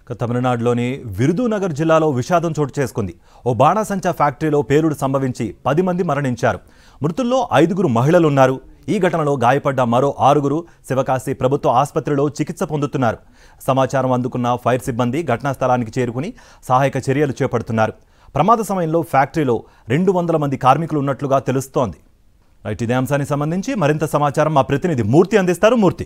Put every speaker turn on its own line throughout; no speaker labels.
ఇక తమిళనాడులోని విరుదునగర్ జిల్లాలో విషాదం చోటు చేసుకుంది ఓ బాణాసంచా ఫ్యాక్టరీలో పేలుడు సంభవించి పది మంది మరణించారు మృతుల్లో ఐదుగురు మహిళలు ఉన్నారు ఈ ఘటనలో గాయపడ్డ మరో ఆరుగురు శివకాశి ప్రభుత్వ ఆసుపత్రిలో చికిత్స పొందుతున్నారు సమాచారం అందుకున్న ఫైర్ సిబ్బంది ఘటనా స్థలానికి చేరుకుని సహాయక చర్యలు చేపడుతున్నారు ప్రమాద సమయంలో ఫ్యాక్టరీలో రెండు వందల మంది కార్మికులు ఉన్నట్లుగా తెలుస్తోంది రైట్ ఇదే అంశానికి సంబంధించి మరింత సమాచారం మా ప్రతినిధి మూర్తి అందిస్తారు మూర్తి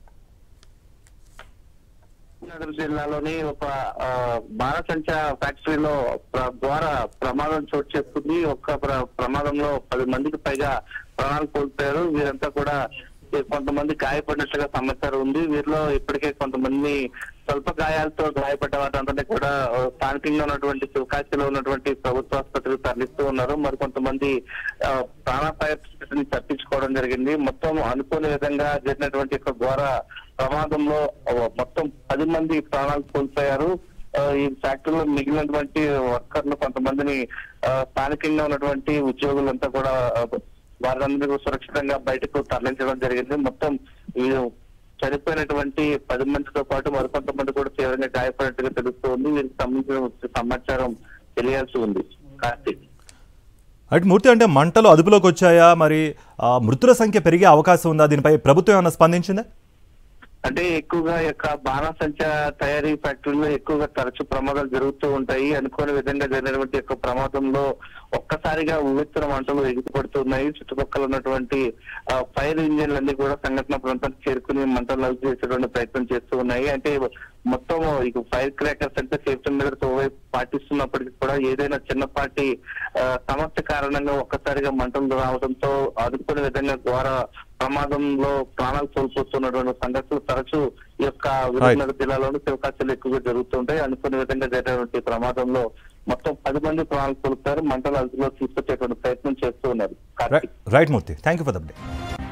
నగర్ జిల్లాలోని ఒక ఆ, బాణసంచ ఫ్యాక్టరీలో ప్ర- ద్వారా ప్రమాదం చోటు చేసుకుంది ఒక్క ప్ర- ప్రమాదంలో పది మందికి పైగా ప్రాణాలు కోల్పోయారు వీరంతా కూడా ఈ కొంతమంది గాయపడినట్లుగా సమాచారం ఉంది వీరిలో ఇప్పటికే కొంతమంది స్వల్ప గాయాలతో గాయపడ్డ వారందరినీ కూడా ఆ, స్థానికంగా ఉన్నటువంటి శివకాశిలో ఉన్నటువంటి ప్రభుత్వ ఆసుపత్రికి తరలిస్తూ ఉన్నారు మరి కొంతమంది ఆ, ప్రాణాపాయ స్థితిని తప్పించుకోవడం జరిగింది మొత్తం అనుకోని విధంగా జరిగినటువంటి ఒక ఘోర ప్రమాదంలో ఆ, మొత్తం పది మంది ప్రాణాలు కోల్పోయారు ఆ, ఈ ఫ్యాక్టరీలో మిగిలినటువంటి వర్కర్లు కొంతమందిని ఆ, స్థానికంగా ఉన్నటువంటి ఉద్యోగులంతా కూడా ఆ, వారందరూ సురక్షితంగా బయటకు తరలించడం జరిగింది మొత్తం వీరు చనిపోయినటువంటి పది మందితో పాటు మరికొంతమంది కూడా తీవ్రంగా గాయపడినట్టుగా తెలుస్తోంది వీరికి సంబంధించిన సమాచారం తెలియాల్సి ఉంది కార్తీక్
అటు మూర్తి అంటే మంటలు అదుపులోకి వచ్చాయా మరి ఆ, మృతుల సంఖ్య పెరిగే అవకాశం ఉందా దీనిపై ప్రభుత్వం ఏమైనా స్పందించిందా
అంటే ఎక్కువగా ఈ యొక్క బాణసంచ తయారీ ఫ్యాక్టరీలో ఎక్కువగా తరచు ప్రమాదాలు జరుగుతూ ఉంటాయి అనుకోని విధంగా జరిగినటువంటి యొక్క ప్రమాదంలో ఒక్కసారిగా ఉవ్వెత్తున మంటలు ఎగిరిపడుతున్నాయి చుట్టుపక్కల ఉన్నటువంటి ఆ, ఫైర్ ఇంజిన్లు అన్ని కూడా సంఘటన ప్రాంతానికి చేరుకుని మంటలు అదుపు చేసేటువంటి ప్రయత్నం చేస్తూ ఉన్నాయి అంటే మొత్తం ఇక ఫైర్ క్రాకర్స్ అంటే సేఫ్టీ మెజర్స్ ఓవైపు పాటిస్తున్నప్పటికీ కూడా ఏదైనా చిన్నపాటి ఆ, సమస్య కారణంగా ఒక్కసారిగా మంటలు రావడంతో అదుపుకునే విధంగా ఘోర ప్రమాదంలో ప్రాణాలు కోల్పోతున్నటువంటి సంఘటనలు తరచూ ఈ యొక్క విజయనగరం జిల్లాలోని శివకాశలు ఎక్కువగా జరుగుతుంటాయి అనుకునే విధంగా జరిగినటువంటి ప్రమాదంలో మొత్తం పది మంది ప్రాణాలు కోల్పోయారు మంటలు అదుపులో తీసుకొచ్చేటువంటి ప్రయత్నం చేస్తూ ఉన్నారు Karthik
right Murthy thank you for the update